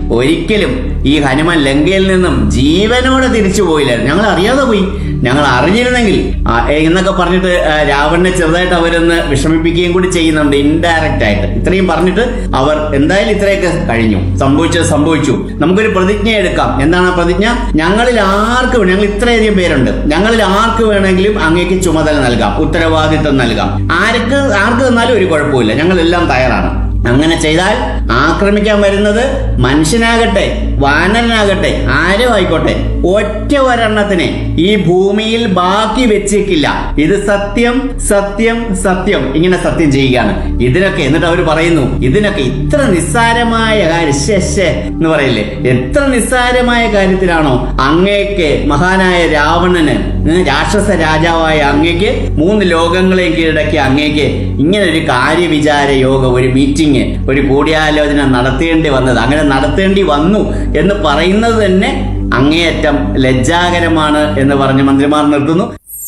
ഒരിക്കലും ഈ ഹനുമാൻ ലങ്കയിൽ നിന്നും ജീവനോടെ തിരിച്ചു പോയില്ലായിരുന്നു ഞങ്ങൾ അറിയാതെ പോയി ഞങ്ങൾ അറിഞ്ഞിരുന്നെങ്കിൽ ആ, ഏ, എന്നൊക്കെ പറഞ്ഞിട്ട് ആ, രാവണനെ ചെറുതായിട്ട് അവരൊന്ന് വിഷമിപ്പിക്കുകയും കൂടി ചെയ്യുന്നുണ്ട് ഇൻഡയറക്റ്റ് ആയിട്ട് ഇത്രയും പറഞ്ഞിട്ട് അവർ എന്തായാലും ഇത്രയൊക്കെ കഴിഞ്ഞു സംഭവിച്ചത് സംഭവിച്ചു നമുക്കൊരു പ്രതിജ്ഞ എടുക്കാം എന്താണ് ആ പ്രതിജ്ഞ ഞങ്ങളിൽ ആർക്ക് വേണം ഞങ്ങൾ ഇത്രയധികം പേരുണ്ട് ഞങ്ങളിൽ ആർക്ക് വേണമെങ്കിലും അങ്ങേക്ക് ചുമതല നൽകാം ഉത്തരവാദിത്വം നൽകാം ആർക്ക് ആർക്ക് തന്നാലും ഒരു കുഴപ്പമില്ല ഞങ്ങൾ എല്ലാം തയ്യാറാണ് അങ്ങനെ ചെയ്താൽ ആക്രമിക്കാൻ വരുന്നത് മനുഷ്യനാകട്ടെ വാനരനാകട്ടെ ആരും ആയിക്കോട്ടെ ഒറ്റ ഒരെണ്ണത്തിനെ ഈ ഭൂമിയിൽ ബാക്കി വെച്ചേക്കില്ല ഇത് സത്യം സത്യം സത്യം ഇങ്ങനെ സത്യം ചെയ്യുകയാണ് ഇതിനൊക്കെ എന്നിട്ട് അവർ പറയുന്നു ഇതിനൊക്കെ ഇത്ര നിസ്സാരമായ കാര്യം ശ്ശെ, ശ്ശെ എന്ന് പറയില്ലേ എത്ര നിസ്സാരമായ കാര്യത്തിലാണോ അങ്ങേക്ക് മഹാനായ രാവണന് ഉം, രാക്ഷസ രാജാവായ അങ്ങേക്ക് മൂന്ന് ലോകങ്ങളെയും കീഴടക്കിയ അങ്ങേക്ക് ഇങ്ങനെ ഒരു കാര്യവിചാര യോഗ ഒരു മീറ്റിംഗ് ഒരു കൂടിയാലോചന നടത്തേണ്ടി വന്നത് അങ്ങനെ നടത്തേണ്ടി വന്നു എന്ന് പറയുന്നത് തന്നെ അങ്ങേയറ്റം ലജ്ജാകരമാണ് എന്ന് പറഞ്ഞ് മന്ത്രിമാർ നിർത്തുന്നു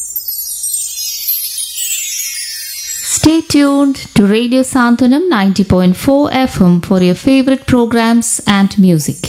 Stay tuned to Radio Santanam 90.4 FM for your favorite programs and music.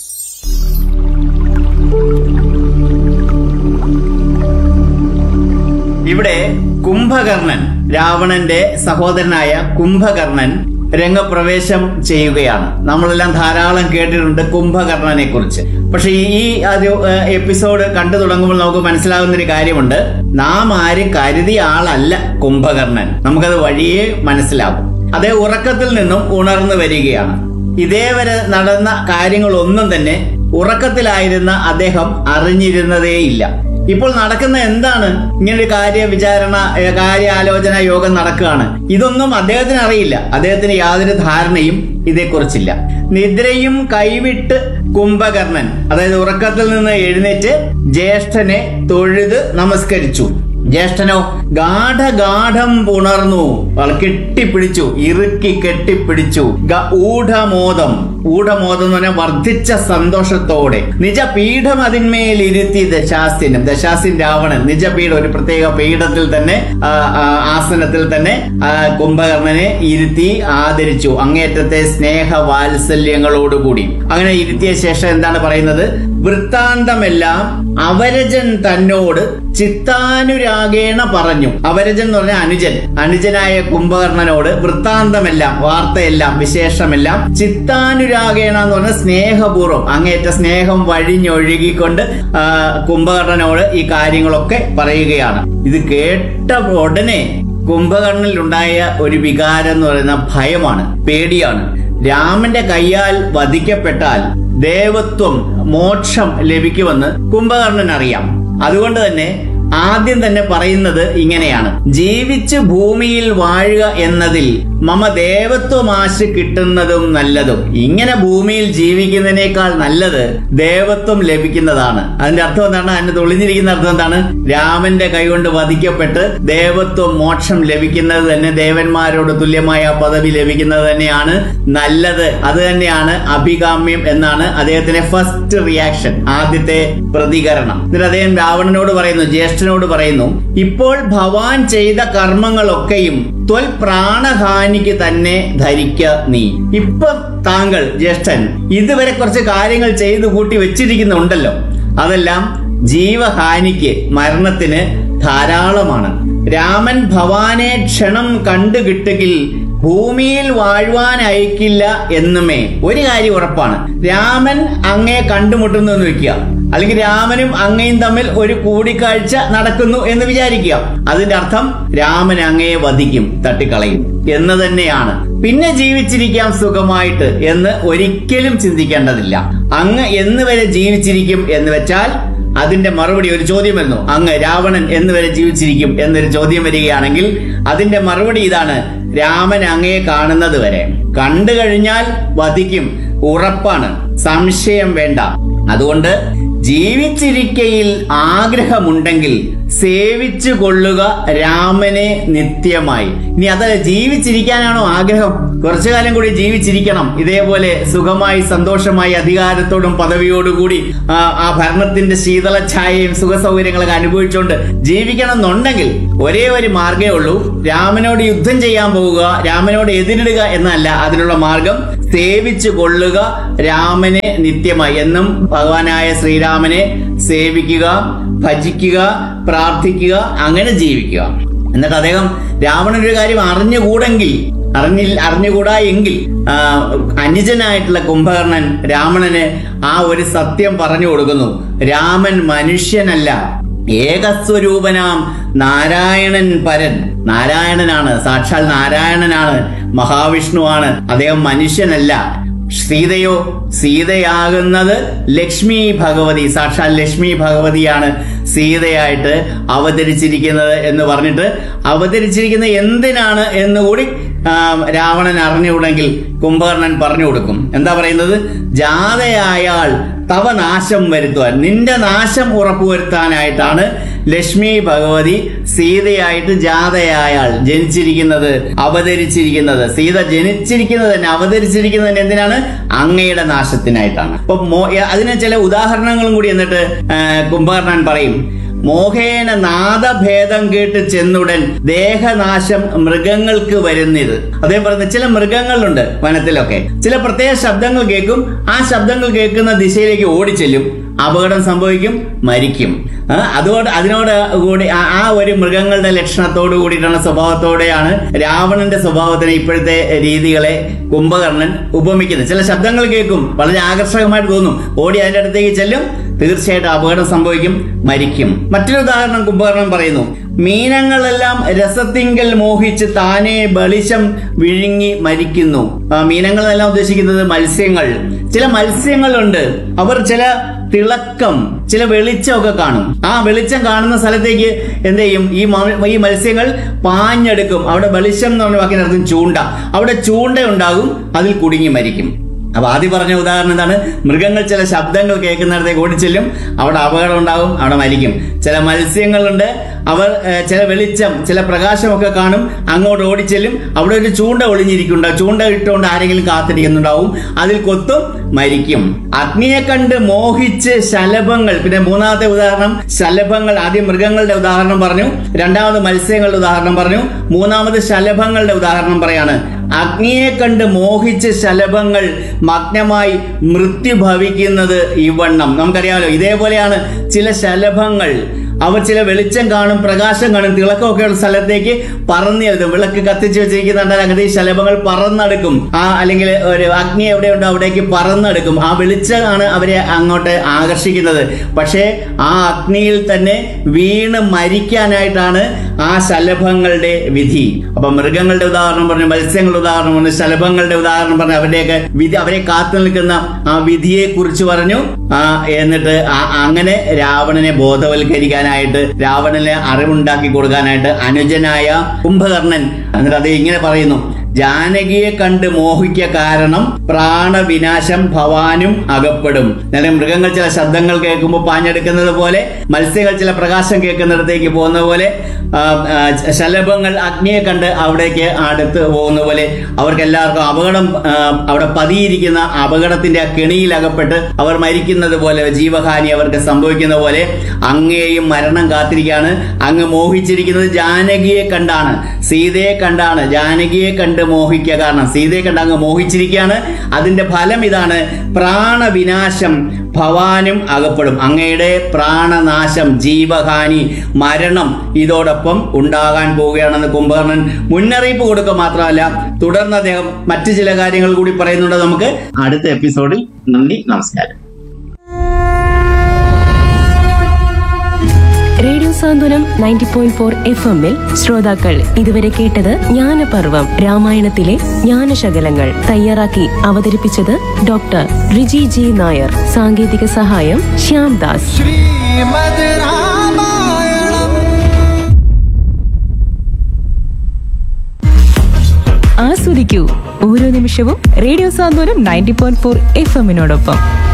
ഇവിടെ കുംഭകർണൻ രാവണന്റെ സഹോദരനായ കുംഭകർണൻ രംഗപ്രവേശം ചെയ്യുകയാണ് നമ്മളെല്ലാം ധാരാളം കേട്ടിട്ടുണ്ട് കുംഭകർണനെ കുറിച്ച് പക്ഷെ ഈ ഒരു ഏഹ്, എപ്പിസോഡ് കണ്ടു തുടങ്ങുമ്പോൾ നമുക്ക് മനസ്സിലാകുന്ന ഒരു കാര്യമുണ്ട് നാം ആരും കരുതിയ ആളല്ല കുംഭകർണൻ നമുക്കത് വഴിയേ മനസ്സിലാവും അതേ ഉറക്കത്തിൽ നിന്നും ഉണർന്നു വരികയാണ് ഇതേവരെ നടന്ന കാര്യങ്ങളൊന്നും തന്നെ ഉറക്കത്തിലായിരുന്ന അദ്ദേഹം അറിഞ്ഞിരുന്നതേയില്ല ഇപ്പോൾ നടക്കുന്ന എന്താണ് ഇങ്ങനെ ഒരു കാര്യ വിചാരണ ഏ, കാര്യാലോചന യോഗം നടക്കുകയാണ് ഇതൊന്നും അദ്ദേഹത്തിന് അറിയില്ല അദ്ദേഹത്തിന് യാതൊരു ധാരണയും ഇതേക്കുറിച്ചില്ല നിദ്രയും കൈവിട്ട് കുംഭകർണൻ അതായത് ഉറക്കത്തിൽ നിന്ന് എഴുന്നേറ്റ് ജ്യേഷ്ഠനെ തൊഴുത് നമസ്കരിച്ചു ജ്യേഷ്ഠനോ ഗാഠഗാഠം പുണർന്നു അവൾ കെട്ടിപ്പിടിച്ചു ഇറുക്കി കെട്ടിപ്പിടിച്ചു ഗ- ഊഢമോദം ഊഢമോദം എന്ന് പറഞ്ഞാൽ വർദ്ധിച്ച സന്തോഷത്തോടെ നിജപീഠം അതിന്മേൽ ഇരുത്തി ദശാസ്യനും ദശാസ്യൻ രാവണൻ നിജപീഠം ഒരു പ്രത്യേക പീഠത്തിൽ തന്നെ ആ, ആ, ആസനത്തിൽ തന്നെ ആ, കുംഭകർണനെ ഇരുത്തി ആദരിച്ചു അങ്ങേറ്റത്തെ സ്നേഹ വാത്സല്യങ്ങളോടുകൂടി അങ്ങനെ ഇരുത്തിയ ശേഷം എന്താണ് പറയുന്നത് വൃത്താന്തമെല്ലാം അവരജൻ തന്നോട് ചിത്താനുരാഗേണ പറഞ്ഞു അവരജൻ എന്ന് പറഞ്ഞ അനുജൻ അനുജനായ കുംഭകർണനോട് വൃത്താന്തമെല്ലാം വാർത്തയെല്ലാം വിശേഷമെല്ലാം ചിത്താനുരാഗേണ എന്ന് പറഞ്ഞ സ്നേഹപൂർവ്വം അങ്ങേറ്റ സ്നേഹം വഴിഞ്ഞൊഴുകിക്കൊണ്ട് ആ, കുംഭകർണനോട് ഈ കാര്യങ്ങളൊക്കെ പറയുകയാണ് ഇത് കേട്ട ഉടനെ കുംഭകർണനിലുണ്ടായ ഒരു വികാരം എന്ന് പറയുന്ന ഭയമാണ് പേടിയാണ് രാമന്റെ കയ്യാൽ വധിക്കപ്പെട്ടാൽ ദേവത്വം മോക്ഷം ലഭിക്കുമെന്ന് കുംഭകർണൻ അറിയാം അതുകൊണ്ട് തന്നെ ആദ്യം തന്നെ പറയുന്നത് ഇങ്ങനെയാണ് ജീവിച്ച് ഭൂമിയിൽ വാഴുക എന്നതിൽ മമ ദേവത്വമാശ കിട്ടുന്നതും നല്ലതും ഇങ്ങനെ ഭൂമിയിൽ ജീവിക്കുന്നതിനേക്കാൾ നല്ലത് ദേവത്വം ലഭിക്കുന്നതാണ് അതിന്റെ അർത്ഥം എന്താണ് അതിന്റെ ഒളിഞ്ഞിരിക്കുന്ന അർത്ഥം എന്താണ് രാമന്റെ കൈകൊണ്ട് വധിക്കപ്പെട്ട് ദേവത്വം മോക്ഷം ലഭിക്കുന്നത് തന്നെ ദേവന്മാരോട് തുല്യമായ പദവി ലഭിക്കുന്നത് തന്നെയാണ് നല്ലത് അത് തന്നെയാണ് അഭികാമ്യം എന്നാണ് അദ്ദേഹത്തിന്റെ ഫസ്റ്റ് റിയാക്ഷൻ ആദ്യത്തെ പ്രതികരണം എന്നിട്ട് അദ്ദേഹം രാവണനോട് പറയുന്നു ജ്യേഷ്ഠനോട് പറയുന്നു ഇപ്പോൾ ഭവാൻ ചെയ്ത കർമ്മങ്ങളൊക്കെയും ത്വൽ പ്രാണഹാനിക്ക് തന്നെ ധരിക്ക നീ ഇപ്പൊ താങ്കൾ ജ്യേഷ്ഠൻ ഇതുവരെ കുറച്ച് കാര്യങ്ങൾ ചെയ്തു കൂട്ടി വെച്ചിരിക്കുന്നുണ്ടല്ലോ അതെല്ലാം ജീവഹാനിക്ക് മരണത്തിന് ധാരാളമാണ് രാമൻ ഭവാനെ ക്ഷണം കണ്ടു കിട്ടുകിൽ ഭൂമിയിൽ വാഴുവാൻ അയക്കില്ല എന്നുമേ ഒരു കാര്യം ഉറപ്പാണ് രാമൻ അങ്ങയെ കണ്ടുമുട്ടുന്നു എന്ന് വെക്കുക അല്ലെങ്കിൽ രാമനും അങ്ങയും തമ്മിൽ ഒരു കൂടിക്കാഴ്ച നടക്കുന്നു എന്ന് വിചാരിക്കുക അതിന്റെ അർത്ഥം രാമൻ അങ്ങയെ വധിക്കും തട്ടിക്കളയും എന്ന് തന്നെയാണ് പിന്നെ ജീവിച്ചിരിക്കാം സുഖമായിട്ട് എന്ന് ഒരിക്കലും ചിന്തിക്കേണ്ടതില്ല അങ്ങ് എന്ന് വരെ ജീവിച്ചിരിക്കും എന്ന് വെച്ചാൽ അതിന്റെ മറുപടി ഒരു ചോദ്യം വരുന്നു അങ്ങ് രാവണൻ എന്ന് വരെ ജീവിച്ചിരിക്കും എന്നൊരു ചോദ്യം വരികയാണെങ്കിൽ അതിന്റെ മറുപടി ഇതാണ് രാമൻ അങ്ങയെ കാണുന്നത് വരെ കണ്ടു കഴിഞ്ഞാൽ വധിക്കും ഉറപ്പാണ് സംശയം വേണ്ട അതുകൊണ്ട് ജീവിച്ചിരിക്കയിൽ ആഗ്രഹമുണ്ടെങ്കിൽ സേവിച്ചു കൊള്ളുക രാമനെ നിത്യമായി ഇനി അതല്ല ജീവിച്ചിരിക്കാനാണോ ആഗ്രഹം കുറച്ചു കാലം കൂടി ജീവിച്ചിരിക്കണം ഇതേപോലെ സുഖമായി സന്തോഷമായി അധികാരത്തോടും പദവിയോടുകൂടി ആ, ആ ഭരണത്തിന്റെ ശീതള ഛായയും സുഖ സൗകര്യങ്ങളൊക്കെ അനുഭവിച്ചുകൊണ്ട് ജീവിക്കണം എന്നുണ്ടെങ്കിൽ ഒരേ ഒരു മാർഗേ ഉള്ളൂ രാമനോട് യുദ്ധം ചെയ്യാൻ പോവുക രാമനോട് എതിരിടുക എന്നല്ല അതിനുള്ള മാർഗം സേവിച്ചു കൊള്ളുക രാമനെ നിത്യമായി എന്നും ഭഗവാനായ ശ്രീരാമനെ സേവിക്കുക ഭജിക്കുക പ്രാർത്ഥിക്കുക അങ്ങനെ ജീവിക്കുക എന്നിട്ട് അദ്ദേഹം രാവണൻ ഒരു കാര്യം അറിഞ്ഞുകൂടെങ്കിൽ അറിഞ്ഞിൽ അറിഞ്ഞുകൂടാ എങ്കിൽ ആ, അനുജനായിട്ടുള്ള കുംഭകർണൻ രാവണന് ആ ഒരു സത്യം പറഞ്ഞു കൊടുക്കുന്നു രാമൻ മനുഷ്യനല്ല ഏകസ്വരൂപനാം നാരായണൻ പരൻ നാരായണനാണ് സാക്ഷാൽ നാരായണനാണ് മഹാവിഷ്ണുവാണ് അദ്ദേഹം മനുഷ്യനല്ല സീതയോ സീതയാകുന്നത് ലക്ഷ്മി ഭഗവതി സാക്ഷാൽ ലക്ഷ്മി ഭഗവതിയാണ് സീതയായിട്ട് അവതരിച്ചിരിക്കുന്നത് എന്ന് പറഞ്ഞിട്ട് അവതരിച്ചിരിക്കുന്നത് എന്തിനാണ് എന്നുകൂടി ആ, രാവണൻ അറിഞ്ഞുകൂടെങ്കിൽ കുംഭകർണൻ പറഞ്ഞു കൊടുക്കും എന്താ പറയുന്നത് ജാതയായാൾ തവ നാശം വരുത്തുവാൻ നിന്റെ നാശം ഉറപ്പുവരുത്താനായിട്ടാണ് ലക്ഷ്മി ഭഗവതി സീതയായിട്ട് ജാതയായാൾ ജനിച്ചിരിക്കുന്നത് അവതരിച്ചിരിക്കുന്നത് സീത ജനിച്ചിരിക്കുന്നത് തന്നെ അവതരിച്ചിരിക്കുന്നത് തന്നെ എന്തിനാണ് അങ്ങയുടെ നാശത്തിനായിട്ടാണ് അപ്പൊ മോ- അതിന് ചില ഉദാഹരണങ്ങളും കൂടി എന്നിട്ട് ആ, കുംഭകർണൻ പറയും മോഹേന നാദഭേദം കേട്ട് ചെന്നുടൻ ദേഹനാശം മൃഗങ്ങൾക്ക് വരുന്നത് അദ്ദേഹം പറയുന്നത് ചില മൃഗങ്ങളുണ്ട് വനത്തിലൊക്കെ ചില പ്രത്യേക ശബ്ദങ്ങൾ കേൾക്കും ആ ശബ്ദങ്ങൾ കേൾക്കുന്ന ദിശയിലേക്ക് ഓടിച്ചെല്ലും അപകടം സംഭവിക്കും മരിക്കും ആ, അതുകൊണ്ട് അതിനോട് കൂടി ആ- ആ ഒരു മൃഗങ്ങളുടെ ലക്ഷണത്തോട് കൂടിയിട്ടുള്ള സ്വഭാവത്തോടെയാണ് രാവണന്റെ സ്വഭാവത്തിന് ഇപ്പോഴത്തെ രീതികളെ കുംഭകർണൻ ഉപമിക്കുന്നത് ചില ശബ്ദങ്ങൾ കേൾക്കും വളരെ ആകർഷകമായിട്ട് തോന്നും ഓടി അതിന്റെ അടുത്തേക്ക് ചെല്ലും തീർച്ചയായിട്ടും അപകടം സംഭവിക്കും മരിക്കും മറ്റൊരു ഉദാഹരണം കുംഭകർണൻ പറയുന്നു മീനങ്ങളെല്ലാം രസത്തിങ്കൽ മോഹിച്ച് താനെ ബളിശം വിഴുങ്ങി മരിക്കുന്നു ആ, മീനങ്ങളെല്ലാം ഉദ്ദേശിക്കുന്നത് മത്സ്യങ്ങൾ ചില മത്സ്യങ്ങളുണ്ട് അവർ ചില തിളക്കം ചില വെളിച്ചമൊക്കെ കാണും ആ വെളിച്ചം കാണുന്ന സ്ഥലത്തേക്ക് എന്ത് ചെയ്യും ഈ മ- ഈ മത്സ്യങ്ങൾ പാഞ്ഞെടുക്കും അവിടെ വെളിച്ചം എന്ന് പറഞ്ഞ വാക്കിന്റെ അർത്ഥം ചൂണ്ട അവിടെ ചൂണ്ട ഉണ്ടാകും അതിൽ കുടുങ്ങി മരിക്കും അപ്പൊ ആദ്യം പറഞ്ഞ ഉദാഹരണം എന്താണ് മൃഗങ്ങൾ ചില ശബ്ദങ്ങൾ കേൾക്കുന്നിടത്തേക്ക് ഓടിച്ചെല്ലും അവിടെ അപകടം ഉണ്ടാകും അവിടെ മരിക്കും ചില മത്സ്യങ്ങളുണ്ട് അവർ ഏഹ്, ചില വെളിച്ചം ചില പ്രകാശമൊക്കെ കാണും അങ്ങോട്ട് ഓടിച്ചെല്ലും അവിടെ ഒരു ചൂണ്ട ഒളിഞ്ഞിരിക്കുന്നുണ്ടാവും ചൂണ്ട ഇട്ടുകൊണ്ട് ആരെങ്കിലും കാത്തിരിക്കുന്നുണ്ടാവും അതിൽ കൊത്തും മരിക്കും അഗ്നിയെ കണ്ട് മോഹിച്ച് ശലഭങ്ങൾ പിന്നെ മൂന്നാമത്തെ ഉദാഹരണം ശലഭങ്ങൾ ആദ്യം മൃഗങ്ങളുടെ ഉദാഹരണം പറഞ്ഞു രണ്ടാമത് മത്സ്യങ്ങളുടെ ഉദാഹരണം പറഞ്ഞു മൂന്നാമത് ശലഭങ്ങളുടെ ഉദാഹരണം പറയാണ് അഗ്നിയെ കണ്ട് മോഹിച്ച് ശലഭങ്ങൾ മഗ്നമായി മൃത്യു ഭവിക്കുന്നത് ഇവണ്ണം നമുക്കറിയാമല്ലോ ഇതേപോലെയാണ് ചില ശലഭങ്ങൾ അവർ ചില വെളിച്ചം കാണും പ്രകാശം കാണും തിളക്കമൊക്കെ ഉള്ള സ്ഥലത്തേക്ക് പറന്നെഴുതും വിളക്ക് കത്തിച്ച് വെച്ചിരിക്കുന്നുണ്ടെങ്കിൽ അങ്ങനെ ഈ ശലഭങ്ങൾ പറന്നെടുക്കും ആ അല്ലെങ്കിൽ ഒരു അഗ്നി എവിടെയുണ്ടോ അവിടേക്ക് പറന്നെടുക്കും ആ വെളിച്ചമാണ് അവരെ അങ്ങോട്ട് ആകർഷിക്കുന്നത് പക്ഷേ ആ അഗ്നിയിൽ തന്നെ വീണ് മരിക്കാനായിട്ടാണ് ആ ശലഭങ്ങളുടെ വിധി അപ്പൊ മൃഗങ്ങളുടെ ഉദാഹരണം പറഞ്ഞു മത്സ്യങ്ങളുടെ ഉദാഹരണം പറഞ്ഞു ശലഭങ്ങളുടെ ഉദാഹരണം പറഞ്ഞു അവരുടെയൊക്കെ വിധി അവരെ കാത്തു നിൽക്കുന്ന ആ വിധിയെ കുറിച്ച് പറഞ്ഞു ആ എന്നിട്ട് ആ- അങ്ങനെ രാവണനെ ബോധവൽക്കരിക്കാനായിട്ട് രാവണനെ അറിവുണ്ടാക്കി കൊടുക്കാനായിട്ട് അനുജനായ കുംഭകർണൻ എന്നിട്ട് അത് ഇങ്ങനെ പറയുന്നു ജാനകിയെ കണ്ട് മോഹിക്ക കാരണം പ്രാണവിനാശം ഭവാനും അകപ്പെടും നേരെ മൃഗങ്ങൾ ചില ശബ്ദങ്ങൾ കേൾക്കുമ്പോൾ പാഞ്ഞെടുക്കുന്നത് പോലെ മത്സ്യങ്ങൾ ചില പ്രകാശം കേൾക്കുന്നിടത്തേക്ക് പോകുന്ന പോലെ ആ, ആ, ശലഭങ്ങൾ അഗ്നിയെ കണ്ട് അവിടേക്ക് അടുത്ത് പോകുന്ന പോലെ അവർക്ക് എല്ലാവർക്കും അപകടം ആ, അവിടെ പതിയിരിക്കുന്ന അപകടത്തിന്റെ ആ കെണിയിൽ അകപ്പെട്ട് അവർ മരിക്കുന്നത് പോലെ ജീവഹാനി അവർക്ക് സംഭവിക്കുന്ന പോലെ അങ്ങേയും മരണം കാത്തിരിക്കുകയാണ് അങ്ങ് മോഹിച്ചിരിക്കുന്നത് ജാനകിയെ കണ്ടാണ് സീതയെ കണ്ടാണ് ജാനകിയെ കണ്ട് മോഹിക്കുക കാരണം സീതയെ കണ്ട് അങ്ങ് മോഹിച്ചിരിക്കുകയാണ് അതിന്റെ ഫലം ഇതാണ് പ്രാണവിനാശം ഭവാനും അകപ്പെടും അങ്ങയുടെ പ്രാണനാശം ജീവഹാനി മരണം ഇതോടൊപ്പം ഉണ്ടാകാൻ പോവുകയാണെന്ന് കുംഭകർണൻ മുന്നറിയിപ്പ് കൊടുക്കുക മാത്രമല്ല തുടർന്ന് അദ്ദേഹം മറ്റു ചില കാര്യങ്ങൾ കൂടി പറയുന്നുണ്ട് നമുക്ക് അടുത്ത എപ്പിസോഡിൽ നന്ദി നമസ്കാരം radio Santhwanam ninety point four F എമ്മിൽ ശ്രോതാക്കൾ ഇതുവരെ കേട്ടത് ജ്ഞാനപർവം രാമായണത്തിലെ ജ്ഞാനശകലങ്ങൾ തയ്യാറാക്കി അവതരിപ്പിച്ചത് ഡോക്ടർ റിജി ജി നായർ സാങ്കേതിക സഹായം ശ്യാം ദാസ് ശ്രീമദ് രാമായണം ആസ്വദിക്കൂ ഓരോ നിമിഷവും radio Santhwanam ninety point four F എമ്മിനോടൊപ്പം